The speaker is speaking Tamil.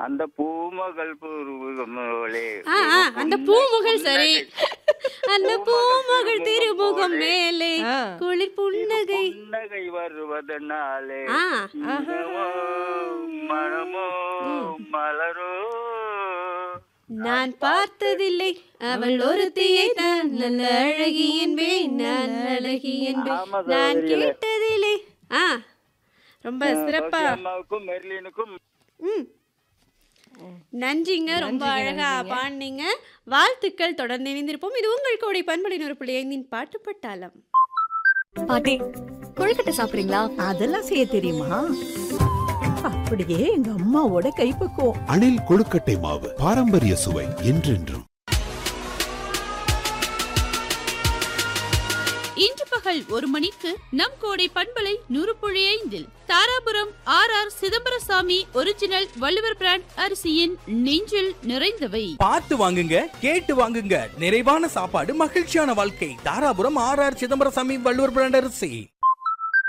அந்த பூமகள் பூமகளே ஆ ஆ அந்த பூமுகல் சரி அந்த பூமுகல் திருமுகம் மேலே ஆ. குளிர் புன்னகை புன்னகை வருவதனாலே ஆ இனமோ, மனமோ மலரோ நான் பார்த்ததில்லை அவள் ஒருத்தியை தான் நல்ல அழகி என்பேன் நான் அழகி என்பேன் ஆமா நான் சகோதரிகளே. கேட்டதில்லை ஆ ரொம்ப சிறப்பா சோஃபியா அம்மாவுக்கும் மெர்லினுக்கும் ம் நன்றிங்க ரொம்ப நன்றிங்க, அழகா நன்றிங்க. பாடினீங்க வாழ்த்துக்கள் தொடர்ந்து இணைந்திருப்போம் இது உங்கள் கோடை பண்பலின் ஒரு புள்ளி ஐந்தின் பாட்டு பட்டாளம் பாட்டி கொழுக்கட்டை சாப்பிடுறீங்களா அதெல்லாம் செய்ய தெரியுமா அப்படியே எங்க அம்மாவோட கைப்பக்குவம் அணில் கொழுக்கட்டை மாவு பாரம்பரிய சுவை என்றென்றும் இன்று பகல் ஒரு மணிக்கு நம் கோடை பண்பலை நூறு புள்ளி ஐந்தில் Dharapuram R R Chidambarasamy original Valluvar brand அரிசியின் நெஞ்சில் நிறைந்தவை பார்த்து வாங்குங்க கேட்டு வாங்குங்க நிறைவான சாப்பாடு மகிழ்ச்சியான வாழ்க்கை Dharapuram R R Chidambarasamy Valluvar brand அரிசி